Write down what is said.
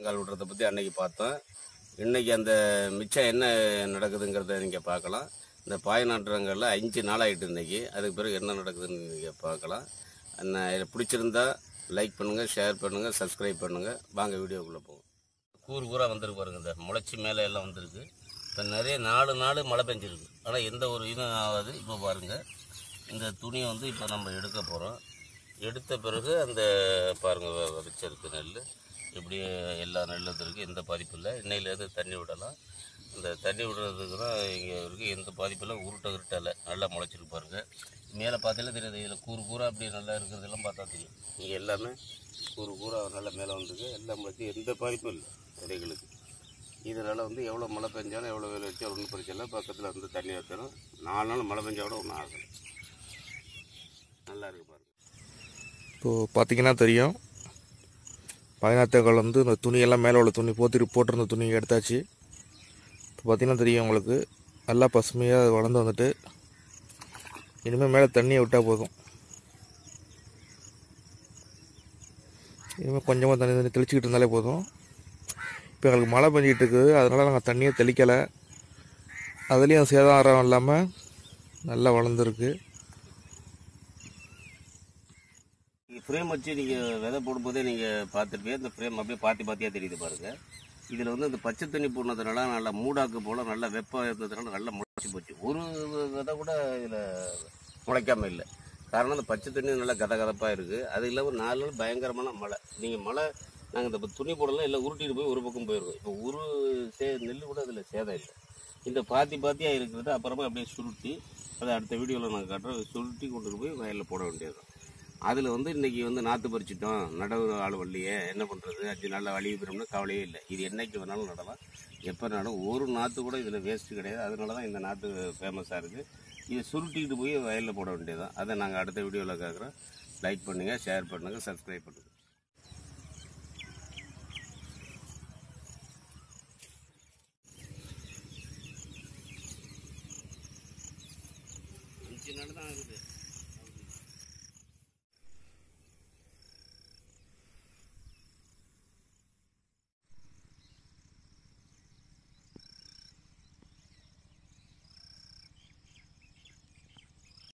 நாற்றங்கால் விடுறத பற்றி அன்னைக்கு பார்த்தோம் இன்னைக்கு அந்த மிச்சம் என்ன நடக்குதுங்கிறத நீங்கள் பார்க்கலாம் இந்த பாய் நாற்றங்காலில் அஞ்சு நாள் ஆகிட்டு இன்னைக்கு அதுக்கு பிறகு என்ன நடக்குதுன்னு நீங்கள் பார்க்கலாம் என்ன இதை பிடிச்சிருந்தா லைக் பண்ணுங்கள் ஷேர் பண்ணுங்கள் சப்ஸ்கிரைப் பண்ணுங்கள் வாங்க வீடியோக்குள்ளே போவோம் கூறு கூறாக வந்திருக்கு பாருங்க இந்த முளைச்சி மேலே எல்லாம் வந்திருக்கு இப்போ நிறைய நாலு நாள் மழை பெஞ்சிருக்கு ஆனால் எந்த ஒரு இதுவும் ஆகாது இப்போ பாருங்கள் இந்த துணியை வந்து இப்போ நம்ம எடுக்க போகிறோம் எடுத்த பிறகு அந்த பாருங்கள் வச்சிருக்கு நெல் இப்படி எல்லா நெல்லும் இருக்குது எந்த பாதிப்பும் இல்லை இன்னையிலேருந்து தண்ணி விடலாம் இந்த தண்ணி விடுறதுக்கு தான் இங்கே இருக்குது எந்த பாதிப்பும் இல்லை உருட்டை உருட்டலை நல்லா முளைச்சிருக்கு பாருங்க மேலே பார்த்தாலே தெரியுது இதில் கூறு கூறாக அப்படி நல்லா இருக்கிறதெல்லாம் பார்த்தா தெரியும் இங்கே எல்லாமே கூறு கூறாக நல்லா மேலே வந்திருக்கு எல்லாம் முளைச்சி எந்த பாதிப்பும் இல்லை விதைகளுக்கு இதனால் வந்து எவ்வளோ மழை பெஞ்சாலும் எவ்வளோ வெயில் வச்சா ஒன்றும் பிரச்சனை இல்லை பக்கத்தில் வந்து தண்ணி வைக்கணும் நாலு நாள் மழை பெஞ்சா கூட ஒன்றும் ஆகலை நல்லா இருக்கு பாருங்க இப்போது பார்த்தீங்கன்னா தெரியும் பதினாத்தேக்கால் வந்து இந்த துணியெல்லாம் மேலே உள்ள துணி போத்திட்டு போட்டிருந்த துணி எடுத்தாச்சு இப்போ பார்த்தீங்கன்னா தெரியும் உங்களுக்கு நல்லா பசுமையாக வளர்ந்து வந்துட்டு இனிமேல் மேலே தண்ணியை விட்டால் போதும் இனிமேல் கொஞ்சமாக தண்ணி தண்ணி தெளிச்சிக்கிட்டு இருந்தாலே போதும் இப்போ எங்களுக்கு மழை பெஞ்சிக்கிட்டு இருக்குது அதனால் நாங்கள் தண்ணியை தெளிக்கலை அதுலேயும் சேதாரம் இல்லாமல் நல்லா வளர்ந்துருக்கு ஃப்ரேம் வச்சு நீங்கள் விதை போடும்போதே நீங்கள் பார்த்துருப்பீங்க இந்த ஃப்ரேம் அப்படியே பாத்தி பாத்தியாக தெரியுது பாருங்க இதில் வந்து இந்த பச்சை தண்ணி போனதுனால நல்லா மூடாக்கு போல் நல்லா வெப்பம் இருந்ததுனால நல்லா முளைச்சி போச்சு ஒரு விதை கூட இதில் முளைக்காம இல்லை காரணம் இந்த பச்சை தண்ணி நல்லா கத கதப்பாக இருக்குது அது இல்லாமல் நாலு நாள் பயங்கரமான மழை நீங்கள் மழை நாங்கள் இந்த துணி போடலாம் இல்லை உருட்டிட்டு போய் ஒரு பக்கம் போயிருக்கோம் இப்போ ஒரு சே நெல் கூட அதில் சேதம் இல்லை இந்த பாத்தி பாத்தியாக இருக்கிறது அப்புறமா அப்படியே சுருட்டி அதை அடுத்த வீடியோவில் நாங்கள் காட்டுறோம் சுருட்டி கொண்டு போய் வயலில் போட வேண்டியது அதில் வந்து இன்னைக்கு வந்து நாற்று பறிச்சிட்டோம் நடவு ஆள் வரலையே என்ன பண்ணுறது அஞ்சு நாளில் வழி பெறும்னு கவலையே இல்லை இது என்னைக்கு வேணாலும் நடலாம் எப்போ நடும் ஒரு நாற்று கூட இதில் வேஸ்ட்டு கிடையாது அதனால தான் இந்த நாற்று ஃபேமஸாக இருக்குது இதை சுருட்டிக்கிட்டு போய் வயலில் போட வேண்டியதுதான் அதை நாங்கள் அடுத்த வீடியோவில் கேட்குறோம் லைக் பண்ணுங்கள் ஷேர் பண்ணுங்கள் சப்ஸ்கிரைப் பண்ணுங்கள்